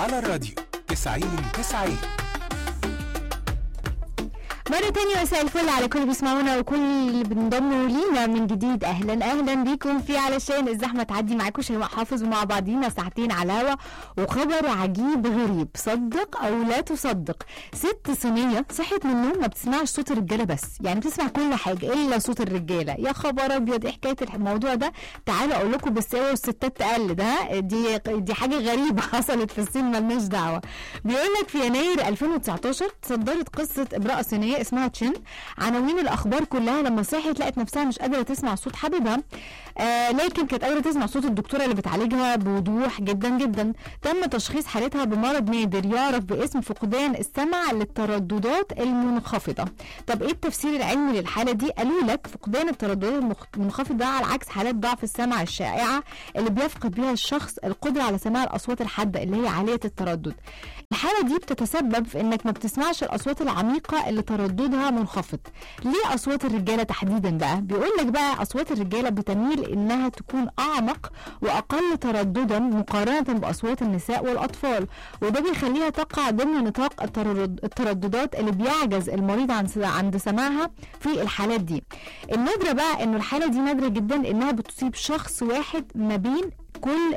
على الراديو 90 90 مرة تانية مساء الفل على كل اللي بيسمعونا وكل اللي بينضموا لينا من جديد اهلا اهلا بيكم في علشان الزحمة تعدي معاكم شيماء حافظ ومع بعضينا ساعتين على الهوا وخبر عجيب غريب صدق او لا تصدق ست صينية صحت من النوم ما بتسمعش صوت الرجالة بس يعني بتسمع كل حاجة الا صوت الرجالة يا خبر ابيض ايه حكاية الموضوع ده تعالوا اقول لكم بس هو والستات تقلد ها دي دي حاجة غريبة حصلت في الصين ملناش دعوة بيقول لك في يناير 2019 تصدرت قصة امرأة صينية اسمها تشين عناوين الاخبار كلها لما صحت لقت نفسها مش قادره تسمع صوت حبيبها آه لكن كانت قادره تسمع صوت الدكتوره اللي بتعالجها بوضوح جدا جدا تم تشخيص حالتها بمرض نادر يعرف باسم فقدان السمع للترددات المنخفضه طب ايه التفسير العلمي للحاله دي قالوا لك فقدان الترددات المنخفضه على عكس حالات ضعف السمع الشائعه اللي بيفقد بها الشخص القدره على سماع الاصوات الحاده اللي هي عاليه التردد الحاله دي بتتسبب في انك ما بتسمعش الاصوات العميقه اللي ترددها منخفض ليه اصوات الرجاله تحديدا بقى بيقول لك بقى اصوات الرجاله بتميل انها تكون اعمق واقل ترددا مقارنه باصوات النساء والاطفال وده بيخليها تقع ضمن نطاق التردد الترددات اللي بيعجز المريض عن عند سماعها في الحالات دي النادره بقى انه الحاله دي نادره جدا انها بتصيب شخص واحد ما بين كل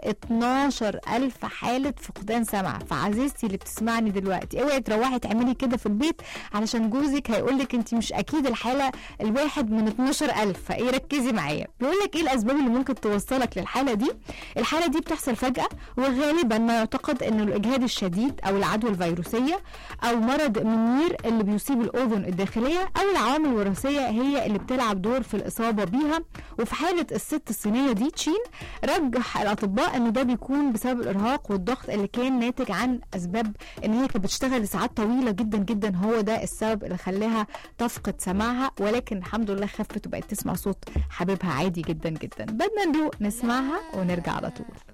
12 ألف حالة فقدان سمع فعزيزتي اللي بتسمعني دلوقتي اوعي تروحي تعملي كده في البيت علشان جوزك هيقول لك انت مش اكيد الحالة الواحد من 12 ألف فايه ركزي معايا بيقول لك ايه الاسباب اللي ممكن توصلك للحالة دي الحالة دي بتحصل فجأة وغالبا ما يعتقد انه الاجهاد الشديد او العدوى الفيروسية او مرض منير اللي بيصيب الاذن الداخلية او العوامل الوراثية هي اللي بتلعب دور في الاصابة بيها وفي حالة الست الصينية دي تشين رجح الاطباء ان ده بيكون بسبب الارهاق والضغط اللي كان ناتج عن اسباب ان هي كانت بتشتغل لساعات طويله جدا جدا هو ده السبب اللي خلاها تفقد سماعها ولكن الحمد لله خفت وبقت تسمع صوت حبيبها عادي جدا جدا بدنا نروق نسمعها ونرجع على طول